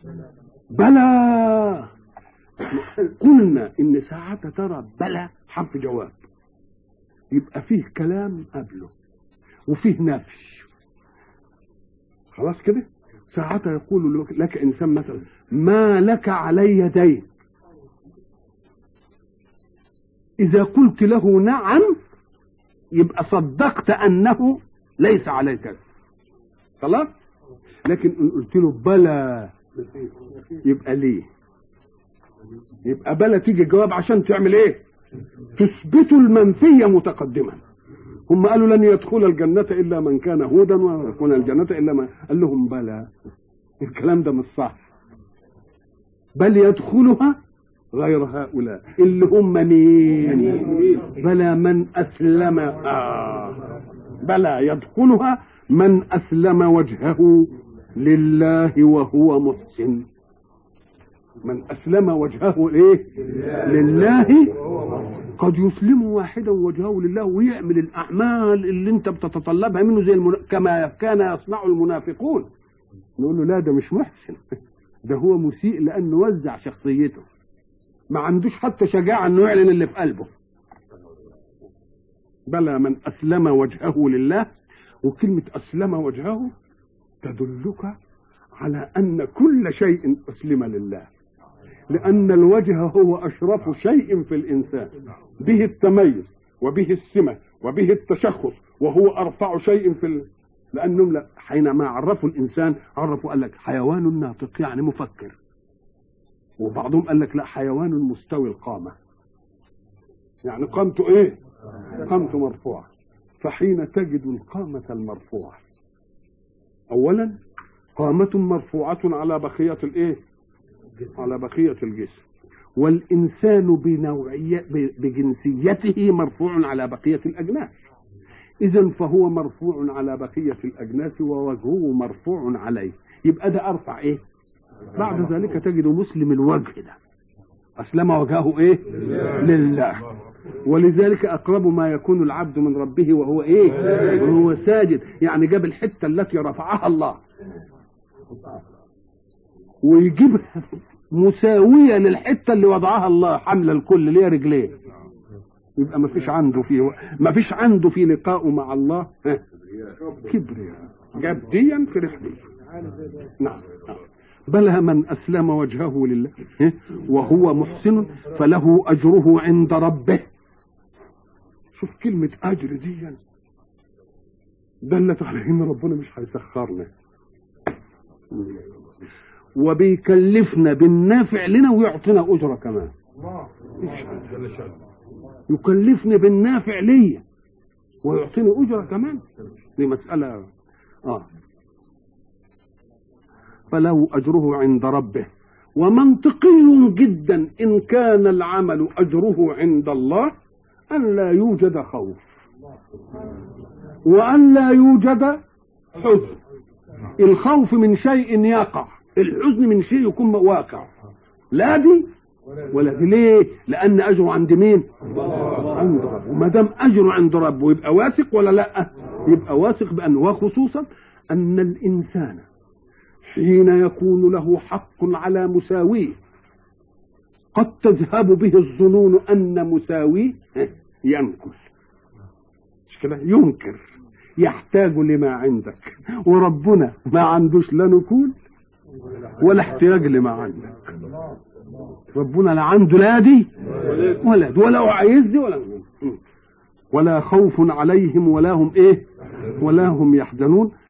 بلى قلنا ان ساعة ترى بلى حرف جواب يبقى فيه كلام قبله وفيه نفي خلاص كده ساعتها يقول لك انسان مثلا ما لك علي دين اذا قلت له نعم يبقى صدقت انه ليس عليك دين خلاص لكن ان قلت له بلى يبقى ليه يبقى بلى تيجي جواب عشان تعمل ايه تثبت المنفية متقدما هم قالوا لن يدخل الجنة إلا من كان هودا ويكون الجنة إلا من قال لهم بلى الكلام ده مش صح بل يدخلها غير هؤلاء اللي هم مين بلى من أسلم آه بلى يدخلها من أسلم وجهه لله وهو محسن من أسلم وجهه إيه لله قد يسلم واحدا وجهه لله ويعمل الأعمال اللي أنت بتتطلبها منه زي المنا... كما كان يصنع المنافقون نقول له لا ده مش محسن ده هو مسيء لأنه وزع شخصيته ما عندوش حتى شجاعة أنه يعلن اللي في قلبه بلى من أسلم وجهه لله وكلمة أسلم وجهه تدلك على أن كل شيء أسلم لله لأن الوجه هو أشرف شيء في الإنسان به التميز وبه السمة وبه التشخص وهو أرفع شيء في ال... لأنهم لا حينما عرفوا الإنسان عرفوا قال لك حيوان ناطق يعني مفكر وبعضهم قال لك لا حيوان مستوي القامة يعني قامته إيه قامته مرفوعة فحين تجد القامة المرفوعة أولا قامة مرفوعة على بقية الإيه على بقية الجسم والإنسان بنوعية بجنسيته مرفوع على بقية الأجناس إذا فهو مرفوع على بقية الأجناس ووجهه مرفوع عليه يبقى ده أرفع إيه بعد ذلك تجد مسلم الوجه ده أسلم وجهه إيه لله ولذلك أقرب ما يكون العبد من ربه وهو إيه وهو ساجد يعني جاب الحتة التي رفعها الله ويجيبها مساوية للحتة اللي وضعها الله حمل الكل ليه رجليه يبقى ما فيش عنده فيه ما فيش عنده في لقائه مع الله كبرياء جاب ديا في رجليه نعم بلى من أسلم وجهه لله وهو محسن فله أجره عند ربه شوف كلمة أجر دي دلت على إن ربنا مش هيسخرنا وبيكلفنا بالنافع لنا ويعطينا أجرة كمان يكلفني بالنافع ليا ويعطيني أجرة كمان دي مسألة آه فله أجره عند ربه ومنطقي جدا إن كان العمل أجره عند الله أن لا يوجد خوف وأن لا يوجد حزن الخوف من شيء يقع الحزن من شيء يكون واقع لا دي ولا دي ليه لأن أجره عند مين عند رب وما دام أجره عند ربه يبقى واثق ولا لا يبقى واثق بأن وخصوصا أن الإنسان حين يكون له حق على مساويه قد تذهب به الظنون أن مساويه ينكر مش كده ينكر يحتاج لما عندك وربنا ما عندوش لا نكول ولا احتياج لما عندك ربنا لا عنده لا دي ولا دي ولا عايز دي ولا ولا خوف عليهم ولا هم ايه ولا هم يحزنون